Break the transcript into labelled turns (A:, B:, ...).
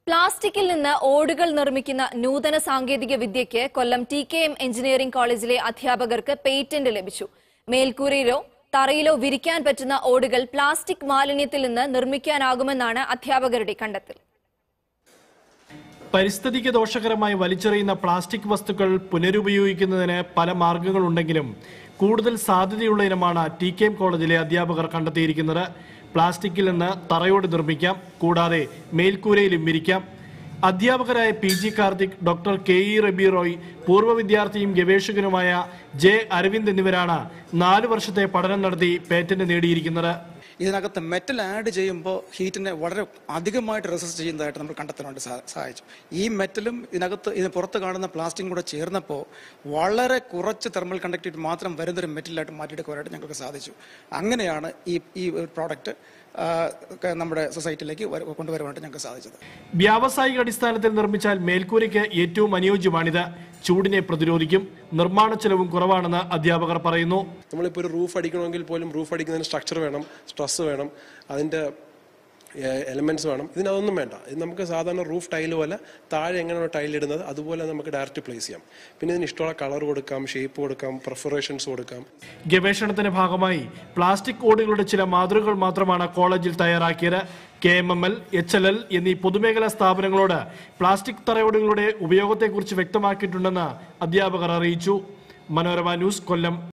A: പ്ലാസ്റ്റിക്കിൽ നിന്ന് ഓടുകൾ നിർമ്മിക്കുന്ന നൂതന സാങ്കേതിക വിദ്യയ്ക്ക് Kollam T K M engineering കോളേജിലെ അധ്യാപകർക്ക് പേറ്റന്റ് ലഭിച്ചു മേൽക്കൂരയിലോ തറയിലോ വിരിക്കാൻ പറ്റുന്ന ഓടുകൾ പ്ലാസ്റ്റിക് മാലിന്യത്തിൽ നിന്ന് നിർമ്മിക്കാനാകുമെന്നാണ് അധ്യാപകരുടെ കണ്ടെത്തൽ
B: പരിസ്ഥിതിക്ക് ദോഷകരമായി വലിച്ചെറിയുന്ന പ്ലാസ്റ്റിക് വസ്തുക്കൾ പുനരുപയോഗിക്കുന്നതിന് പല മാർഗങ്ങളുണ്ടെങ്കിലും കൂടുതൽ സാധ്യതയുള്ള ഇനമാണ് ടി കെ എം കോളേജിലെ അധ്യാപകർ കണ്ടെത്തിയിരിക്കുന്നത് പ്ലാസ്റ്റിക്കിൽ നിന്ന് തറയോട് നിർമ്മിക്കാം കൂടാതെ മേൽക്കൂരയിലും വിരിക്കാം അധ്യാപകരായ P G Karthik doctor K E Rabi Roy പൂർവ്വ വിദ്യാർത്ഥിയും ഗവേഷകനുമായ ജെ അരവിന്ദ് എന്നിവരാണ് നാല് വർഷത്തെ പഠനം നടത്തി പേറ്റന്റ് നേടിയിരിക്കുന്നത്
C: ഇതിനകത്ത് മെറ്റൽ ആഡ് ചെയ്യുമ്പോൾ ഹീറ്റിനെ വളരെ അധികമായിട്ട് റെസിസ്റ്റ് ചെയ്യുന്നതായിട്ട് നമ്മൾ കണ്ടെത്താൻ വേണ്ടി സാ- സഹായിച്ചു ഈ മെറ്റലും ഇതിനകത്ത് ഇതിന് പുറത്ത് കാണുന്ന പ്ലാസ്റ്റിക്കും കൂടെ ചേർന്നപ്പോൾ വളരെ കുറച്ച് തെർമൽ കണ്ടക്ടിവിറ്റി മാത്രം വരുന്നൊരു മെറ്റലായിട്ട് മാറ്റിയെടുക്കുവാനായിട്ട് ഞങ്ങൾക്ക് സാധിച്ചു അങ്ങനെയാണ് ഈ ഈ പ്രോഡക്റ്റ് നമ്മുടെ സൊസൈറ്റിയിലേക്ക് വര- കൊണ്ടുവരുവാനായിട്ട് ഞങ്ങൾക്ക് സാധിച്ചത്
B: വ്യാവസായിക അടിസ്ഥാനത്തിൽ നിർമ്മിച്ചാൽ മേൽക്കൂരയ്ക്ക് ഏറ്റവും അനുയോജ്യമാണിത് ചൂടിനെ പ്രതിരോധിക്കും നിർമ്മാണ ചെലവും കുറവാണെന്ന് അധ്യാപകർ പറയുന്നു
D: നമ്മളിപ്പോൾ ഒരു റൂഫ് അടിക്കണമെങ്കിൽ പോലും റൂഫ് അടിക്കുന്നതിന് സ്ട്രക്ചർ വേണം സ്ട്രെസ് വേണം അതിൻ്റെ എലമെന്റ്സ് വേണം ഇതിനതൊന്നും വേണ്ട ഇത് നമുക്ക് സാധാരണ റൂഫ് ടൈൽ പോലെ താഴെ എങ്ങനെയാണ് ടൈൽ ഇടുന്നത് അതുപോലെ നമുക്ക് ഡയറക്റ്റ് പ്ലേസ് ചെയ്യാം പിന്നെ ഇതിന് ഇഷ്ടമുള്ള കളർ കൊടുക്കാം ഷേപ്പ് കൊടുക്കാം പെർഫറേഷൻസ് കൊടുക്കാം
B: ഗവേഷണത്തിന്റെ ഭാഗമായി പ്ലാസ്റ്റിക് ഓടുകളുടെ ചില മാതൃകകൾ മാത്രമാണ് കോളേജിൽ തയ്യാറാക്കിയത് K M M L H L L എന്നീ പൊതുമേഖലാ സ്ഥാപനങ്ങളോട് പ്ലാസ്റ്റിക് തറയോടുകളുടെ ഉപയോഗത്തെക്കുറിച്ച് വ്യക്തമാക്കിയിട്ടുണ്ടെന്ന് അധ്യാപകർ അറിയിച്ചു മനോരമ ന്യൂസ് കൊല്ലം